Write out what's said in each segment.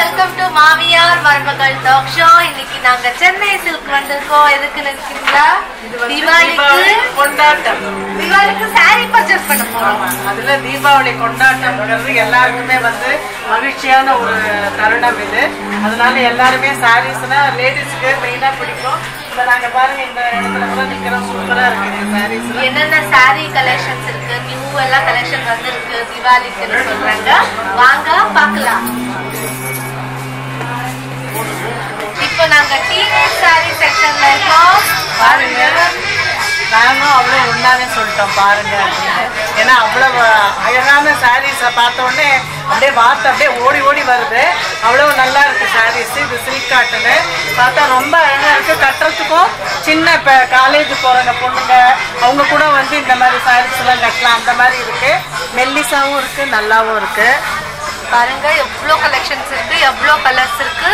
Welcome to மாமியார் மருமகள் talk show இன்னைக்கு நாங்க சென்னை சில்க் வந்திருக்கோம் எதுக்கு நினைக்கிறீங்களா தீபாவளிக்கு கொண்டாட்டம் தீபாவளிக்கு saree பர்ச்சேஸ் பண்ண போறோம் அதுல தீபாவளி கொண்டாட்டம்ங்கிறது எல்லாருக்குமே வந்து மகிழ்ச்சியான ஒரு தருணம் இது அதனால எல்லாருமே சாரீஸ்னா லேடிஸ்க்கு மெயினா பிடிக்கும் இப்ப நாங்க பாருங்க இந்த இடத்துல கூட நிக்கிறோம் சூப்பரா இருக்கு இந்த சாரீஸ் என்னென்ன saree கலெக்ஷன்ஸ் இருக்கு நியூ எல்லாம் கலெக்ஷன் வந்திருக்கு தீபாவளிக்குன்னு சொல்றாங்க வாங்க பார்க்கலாம் இப்போ நாங்க டீ saree செக்ஷன்ல இருக்கோம் பாருங்க நானும் அவ்வளோ ஒன்றாவே சொல்லிட்டோம் பாருங்க அப்படின்னு. ஏன்னா அவ்வளவு அழகான சாரீஸை பார்த்த உடனே அப்படியே வார்த்தை அப்படியே ஓடி ஓடி வருது அவ்வளோ நல்லா இருக்கு சாரீஸ் இது சில்க் காட்டனு பார்த்தா ரொம்ப அழகா இருக்கு கட்டுறதுக்கும் சின்ன இப்போ காலேஜ் போறவங்க பொண்ணுங்க அவங்க கூட வந்து இந்த மாதிரி சாரீஸ் எல்லாம் கட்டலாம் அந்த மாதிரி இருக்கு மெல்லிசாவும் இருக்கு நல்லாவும் இருக்கு பாருங்க எவ்வளோ கலெக்ஷன்ஸ் இருக்கு எவ்வளோ கலர்ஸ் இருக்கு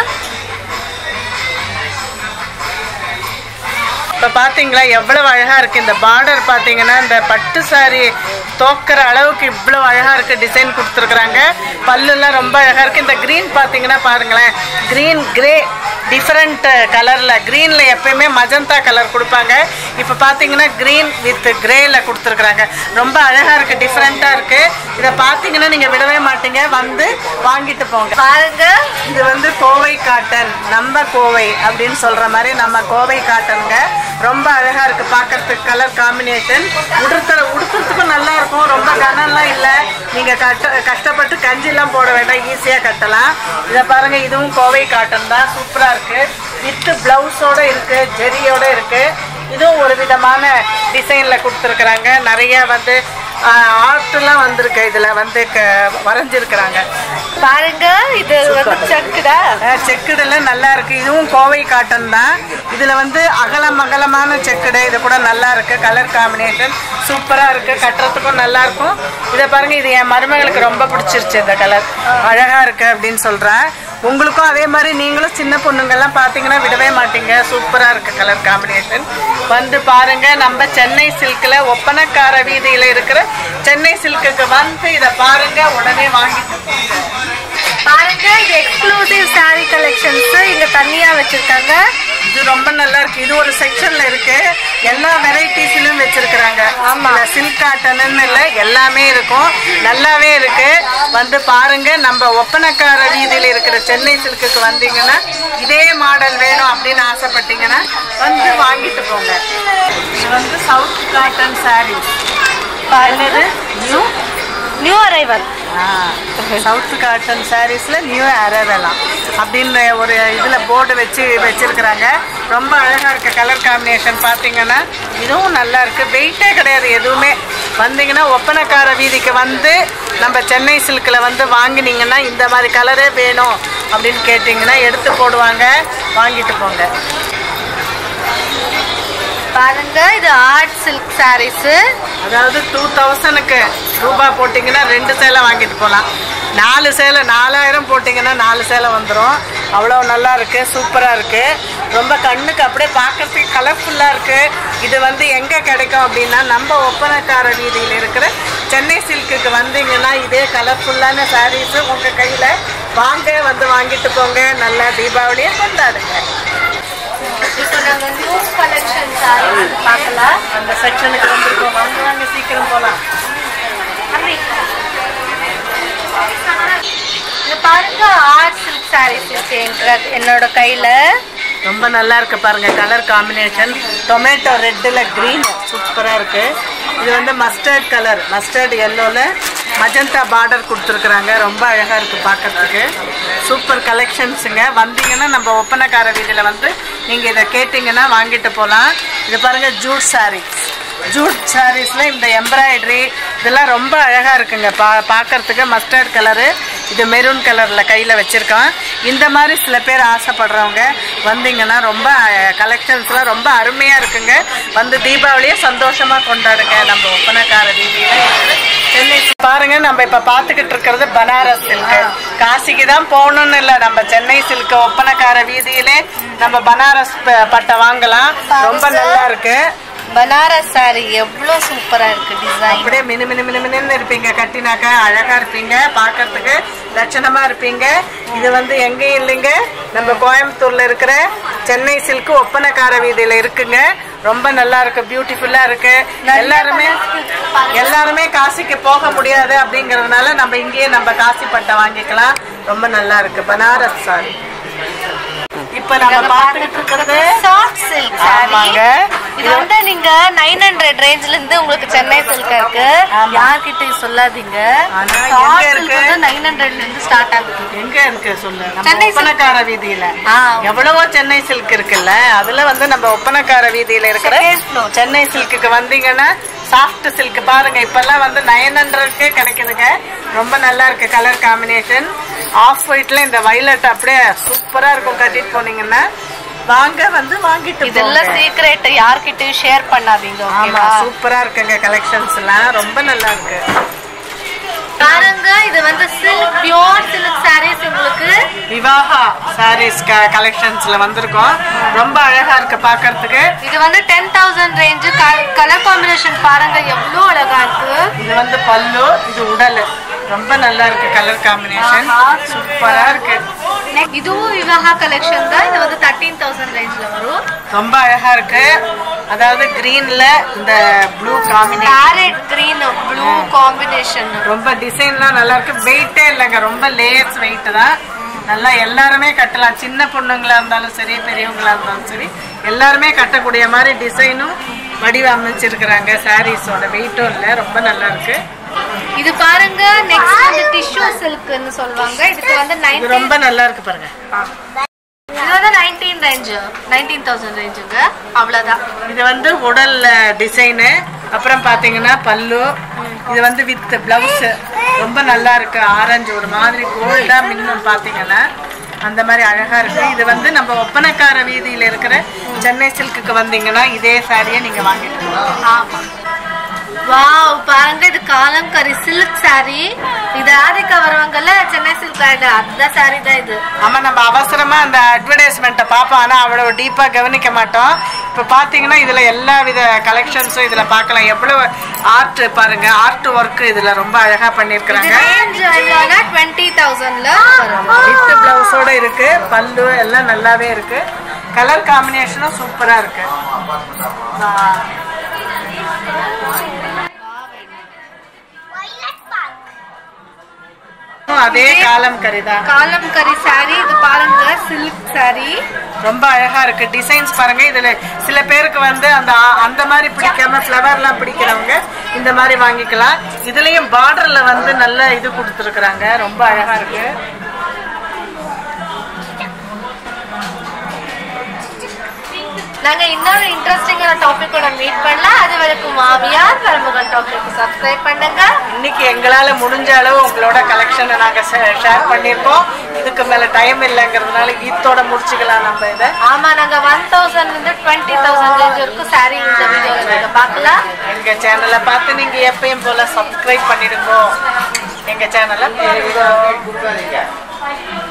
இப்போ பார்த்தீங்களா எவ்வளவு அழகா இருக்கு இந்த பார்டர் பார்த்தீங்கன்னா இந்த பட்டு சாரி தோக்கிற அளவுக்கு இவ்வளவு அழகா இருக்கு டிசைன் கொடுத்துருக்குறாங்க பல்லுலாம் ரொம்ப அழகா இருக்கு இந்த க்ரீன் பார்த்தீங்கன்னா பாருங்களேன் க்ரீன் கிரே டிஃப்ரெண்ட் கலர்ல க்ரீன்ல எப்பயுமே மஜந்தா கலர் கொடுப்பாங்க இப்போ பார்த்தீங்கன்னா க்ரீன் வித் கிரேல கொடுத்துருக்குறாங்க ரொம்ப அழகா இருக்கு டிஃப்ரெண்டா இருக்கு இதை பார்த்தீங்கன்னா நீங்க விடவே மாட்டீங்க வந்து வாங்கிட்டு போங்க பாருங்க இது வந்து கோவை காட்டன் நம்ம கோவை அப்படின்னு சொல்ற மாதிரி நம்ம கோவை காட்டனுங்க ரொம்ப அழகா இருக்கு பார்க்கறதுக்கு கலர் காம்பினேஷன் உடுத்துற உடுத்துறதுக்கும் நல்லா இருக்கும் ரொம்ப கனம்லாம் இல்லை நீங்க கட்ட கஷ்டப்பட்டு கஞ்சிலாம் போட வேண்டாம் ஈஸியா கட்டலாம் இதை பாருங்க இதுவும் கோவை காட்டன் தான் சூப்பரா இருக்கு வித் பிளவுஸோட இருக்கு ஜெரியோட இருக்கு இதுவும் ஒரு விதமான டிசைன்ல கொடுத்துருக்குறாங்க நிறைய வந்து ஆர்ட்லாம் வந்திருக்கு இதுல வந்து க- வரைஞ்சிருக்கிறாங்க பாருங்க இது வந்து சக்குடா செக்குடுல நல்லா இருக்கு இதுவும் கோவை காட்டன் தான் இதுல வந்து அகலம் அகலமான செக்குடு இது கூட நல்லா இருக்கு கலர் காம்பினேஷன் சூப்பரா இருக்கு கட்டுறதுக்கும் நல்லா இருக்கும் இதை பாருங்க இது என் மருமகளுக்கு ரொம்ப பிடிச்சிருச்சு இந்த கலர் அழகா இருக்கு அப்படின்னு சொல்றேன் உங்களுக்கும் அதே மாதிரி நீங்களும் சின்ன பொண்ணுங்கெல்லாம் பார்த்தீங்கன்னா விடவே மாட்டீங்க சூப்பரா இருக்கு கலர் காம்பினேஷன் வந்து பாருங்க நம்ம சென்னை சில்க்ல ஒப்பனக்கார வீதியில இருக்கிற சென்னை சில்க்குக்கு வந்து இதை பாருங்க உடனே வாங்கிட்டு போங்க. பாருங்க இது எக்ஸ்க்ளூசிவ் saree கலெக்ஷன்ஸ் இங்க தனியா வச்சிருக்காங்க இது ரொம்ப நல்லா இருக்கு இது ஒரு செக்ஷன்ல இருக்கு எல்லா வெரைட்டிஸ்லயும் வச்சிருக்கிறாங்க ஆமா சில்க் காட்டன் இல்ல எல்லாமே இருக்கும் நல்லாவே இருக்கு வந்து பாருங்க நம்ம ஒப்பனக்கார வீதியில இருக்கிற சென்னை சில்க்குக்கு வந்தீங்கன்னா இதே மாடல் வேணும் அப்படின்னு ஆசைப்பட்டீங்கன்னா வந்து வாங்கிட்டு போங்க இது வந்து சவுத் காட்டன் சாரீஸ் பாருங்க new new arrival south cotton சாரீஸ்ல நியூ அரவெல்லாம் அப்படின்னு ஒரு இதுல போர்டு வச்சு வச்சிருக்கிறாங்க ரொம்ப அழகா இருக்கு கலர் காம்பினேஷன் பாத்தீங்கன்னா இதுவும் நல்லா இருக்கு வெயிட்டே கிடையாது எதுவுமே வந்தீங்கன்னா ஒப்பனக்கார வீதிக்கு வந்து நம்ம சென்னை சில்கில் வந்து வாங்கினீங்கன்னா இந்த மாதிரி கலரே வேணும் அப்படின்னு கேட்டிங்கன்னா எடுத்து போடுவாங்க வாங்கிட்டு போங்க பாருங்க இது ஆர்ட் சில்க் sarees அதாவது டூ தௌசண்ட்க்கு ரூபா போட்டிங்கன்னா ரெண்டு சேலை வாங்கிட்டு போகலாம் நாலு சேலை நாலாயிரம் போட்டிங்கன்னா நாலு சேலை வந்துடும் அவ்வளோ நல்லா இருக்கு சூப்பராக இருக்கு ரொம்ப கண்ணுக்கு அப்படியே பார்க்கறதுக்கு கலர்ஃபுல்லாக இருக்கு இது வந்து எங்கே கிடைக்கும் அப்படின்னா நம்ம ஒப்பனக்கார வீதியில் இருக்கிற சென்னை சில்க்குக்கு வந்தீங்கன்னா இதே கலர்ஃபுல்லான சாரீஸு உங்கள் கையில் வாங்க வந்து வாங்கிட்டு போங்க நல்லா தீபாவளியை கொண்டாடுங்க இப்போ நாங்க நியூ கலெக்ஷன் sarees பார்க்கலாம் அந்த செக்ஷனுக்கு வந்திருக்கோம் வாங்க வாங்க சீக்கிரம் போகலாம் அம்மி. இங்க பாருங்க ஆர்ட் சில்க் sarees இருக்கு எங்க- என்னோட கையில ரொம்ப நல்லா இருக்கு பாருங்க கலர் காம்பினேஷன் டொமேட்டோ ரெட்டில் க்ரீன் சூப்பராக இருக்கு இது வந்து மஸ்டர்ட் கலர் மஸ்டர்ட் எல்லோவில் மஜந்தா பார்டர் கொடுத்துருக்குறாங்க ரொம்ப அழகாக இருக்கு பார்க்கறதுக்கு சூப்பர் கலெக்ஷன்ஸுங்க வந்தீங்கன்னா நம்ம ஒப்பனக்கார வீதியில் வந்து நீங்கள் இதை கேட்டிங்கன்னா வாங்கிட்டு போகலாம் இது பாருங்க ஜூட் சாரீ ஜூட் சாரீஸில் இந்த எம்ப்ராய்டரி இதெல்லாம் ரொம்ப அழகாக இருக்குங்க பா பார்க்கறதுக்கு மஸ்டர்ட் கலரு இது மெரூன் கலரில் கையில் வச்சுருக்கோம் இந்த மாதிரி சில பேர் ஆசைப்படுறவங்க வந்தீங்கன்னா ரொம்ப கலெக்ஷன்ஸ்லாம் ரொம்ப அருமையாக இருக்குங்க வந்து தீபாவளியை சந்தோஷமாக கொண்டாடுங்க நம்ம ஒப்பனக்கார வீதியில் சென்னை பாருங்க நம்ம இப்போ பார்த்துக்கிட்டு இருக்கிறது பனாரஸ் சில்க் காசிக்கு தான் போகணும்னு இல்லை நம்ம சென்னை சில்க் ஒப்பனக்கார வீதியிலே நம்ம பனாரஸ் ப- பட்டை வாங்கலாம் ரொம்ப நல்லா இருக்கு பனாரஸ் saree எவ்வளோ சூப்பரா இருக்கு டிசைன் அப்படியே மினு மினு மினு மினுன்னு இருப்பீங்க கட்டினாக்கா அழகா இருப்பீங்க பார்க்கறதுக்கு லட்சணமா இருப்பீங்க இது வந்து எங்கேயும் இல்லைங்க நம்ம கோயம்புத்தூர்ல இருக்கிற சென்னை சில்க் ஒப்பனக்கார வீதியில இருக்குங்க ரொம்ப நல்லா இருக்கு பியூட்டிஃபுல்லா இருக்கு எல்லாருமே எல்லாருமே காசிக்கு போக முடியாது அப்படிங்கறதுனால நம்ம இங்கேயே நம்ம காசி பட்டை வாங்கிக்கலாம் ரொம்ப நல்லா இருக்கு பனாரஸ் சாரி இப்ப நம்ம பார்த்துட்டு இருக்கிறது சாஃப்ட் சில்க் ஆமாங்க. saree இது வந்து நீங்க நைன் ஹண்ட்ரட் ரேஞ்ச்ல இருந்து உங்களுக்கு சென்னை சில்க் இருக்கு ஆமா. யார்கிட்டயும் சொல்லாதீங்க ஆனா எங்க சாஃப்ட் சில்க் இருக்கு? வந்து நைன் ஹண்ட்ரட்ல இருந்து ஸ்டார்ட் ஆகுது எங்க இருக்கு சொல்லு நம்ம சென்னை silk. ஒப்பனக்கார வீதியில ஆ. எவ்வளவோ சென்னை சில்க் இருக்குல்ல அதுல வந்து நம்ம ஒப்பனக்கார வீதியில இருக்கிற Second floor. சென்னை சில்க்குக்கு வந்தீங்கன்னா சாஃப்ட் சில்க் பாருங்க இப்பெல்லாம் வந்து நைன் ஹண்ட்ரட்கே கிடைக்குதுங்க ரொம்ப நல்லா இருக்கு கலர் காம்பினேஷன் ஆஃப் ஒயிட்ல இந்த வைலட் அப்படியே சூப்பரா இருக்கும் கட்டிட்டு போனீங்கன்னா வாங்க வந்து வாங்கிட்டு இதெல்லாம் போங்க. சீக்ரெட் யார்கிட்டயும் ஷேர் பண்ணாதீங்க ஆமா ஓகேவா சூப்பரா இருக்குங்க கலெக்ஷன்ஸ் எல்லாம் ரொம்ப நல்லா இருக்கு பாருங்க இது வந்து சில்க் பியோர் சில்க் சாரீஸ் உங்களுக்கு விவாகா சாரீஸ் கலெக்ஷன்ஸ்ல வந்திருக்கோம் ரொம்ப அழகா இருக்கு பாக்குறதுக்கு இது வந்து ten thousand range colour combination பாருங்க எவ்வளோ அழகா இருக்கு இது வந்து பல்லு இது உடல் ரொம்ப நல்லா இருக்கு கலர் காம்பினேஷன் ஆஹா. சூப்பரா இருக்கு Next, இதுவும் விவாகா கலெக்ஷன் தான் இது வந்து தேர்ட்டீன் தௌசண்ட் ரேஞ்ச்ல வரும் ரொம்ப அழகா இருக்கு அதாவது கிரீன்ல இந்த blue combination parrot green blue combination ரொம்ப டிசைன்லாம் நல்லா இருக்கு வெயிட்டே இல்லைங்க ரொம்ப லேயர்ஸ் வெயிட் தான் நல்லா எல்லாருமே கட்டலாம் சின்ன பொண்ணுங்களா இருந்தாலும் சரி பெரியவங்களா இருந்தாலும் சரி எல்லாருமே கட்டக்கூடிய மாதிரி டிசைனும் வடிவமைச்சிருக்கிறாங்க சாரீஸோட வெயிட்டும் இல்லை ரொம்ப நல்லா இருக்கு இது பாருங்க நெக்ஸ்ட் வந்து டிஷ்யூ சில்க்னு சொல்லுவாங்க இதுக்கு வந்து இது நைன்டீன் ரொம்ப நல்லா இருக்கு பாருங்க இது வந்து நைன்டீன் ரேஞ்சு நைன்டீன் தௌசண்ட் ரேஞ்சுங்க அவ்வளோதான் இது வந்து உடல் டிசைனு அப்புறம் பாத்தீங்கன்னா பல்லு இது வந்து வித் பிளவுஸ் ரொம்ப நல்லா இருக்கு ஆரஞ்சு ஒரு மாதிரி கோல்டா மின்னும் பாத்தீங்கன்னா அந்த மாதிரி அழகா இருக்கு இது வந்து நம்ம ஒப்பனக்கார வீதியில இருக்கிற சென்னை சில்க்குக்கு வந்தீங்கன்னா இதே சாரியை நீங்க வாங்கிட்டு போகலாம். ஆமா வாவ் பாருங்க இது காலம்கரி சில்க் saree இது ஆதிக்கா வருவாங்கல்ல சென்னை சில்க் ஆயிடு அந்த saree தான் இது ஆமா நம்ம அவசரமா அந்த அட்வர்டைஸ்மெண்ட்டை பார்ப்போம் ஆனா அவ்வளவு டீப்பா கவனிக்க மாட்டோம் இப்ப பாத்தீங்கன்னா இதுல எல்லா வித கலெக்ஷன்ஸும் இதுல பார்க்கலாம் எவ்வளவு ஆர்ட் பாருங்க ஆர்ட் ஒர்க் இதுல ரொம்ப அழகா இது பண்ணிருக்கிறாங்க ரேஞ்ச் எவ்வளோனா டுவெண்ட்டி தௌசண்ட்ல வரும் வித் பிளவுஸோட இருக்கு பல்லு எல்லாம் நல்லாவே இருக்கு கலர் காம்பினேஷனும் சூப்பரா இருக்கு அதே காலம் கரிதான் காலம்கரி saree இது பாருங்க சில்க் saree ரொம்ப அழகா இருக்கு டிசைன்ஸ் பாருங்க இதுல சில பேருக்கு வந்து அந்த அந்த மாதிரி பிடிக்காம ஃப்ளவர்லாம் பிடிக்கிறவங்க இந்த மாதிரி வாங்கிக்கலாம் இதுலயும் பார்டர்ல வந்து நல்ல இது கொடுத்துருக்குறாங்க ரொம்ப அழகா இருக்கு நாங்க இன்னொரு இன்ட்ரெஸ்டிங்கான டாபிக்கோட மீட் பண்ணலாம் அது வரைக்கும் மாமியார் மருமகன் டாபிக் சப்ஸ்கிரைப் பண்ணுங்க இன்னைக்கு எங்களால முடிஞ்ச அளவு உங்களோட கலெக்ஷனை நாங்க ஷேர் பண்ணியிருக்கோம் இதுக்கு மேல டைம் இல்லைங்கிறதுனால ஈத்தோட முடிச்சுக்கலாம் நம்ம இதை ஆமா நாங்க ஒன் தௌசண்ட் இருந்து டுவெண்ட்டி தௌசண்ட் ரேஞ்ச் வரைக்கும் saree இந்த வீடியோல நீங்க பார்க்கலாம் எங்க சேனலை பார்த்து நீங்க எப்பயும் போல சப்ஸ்கிரைப் பண்ணிடுங்க எங்க சேனலை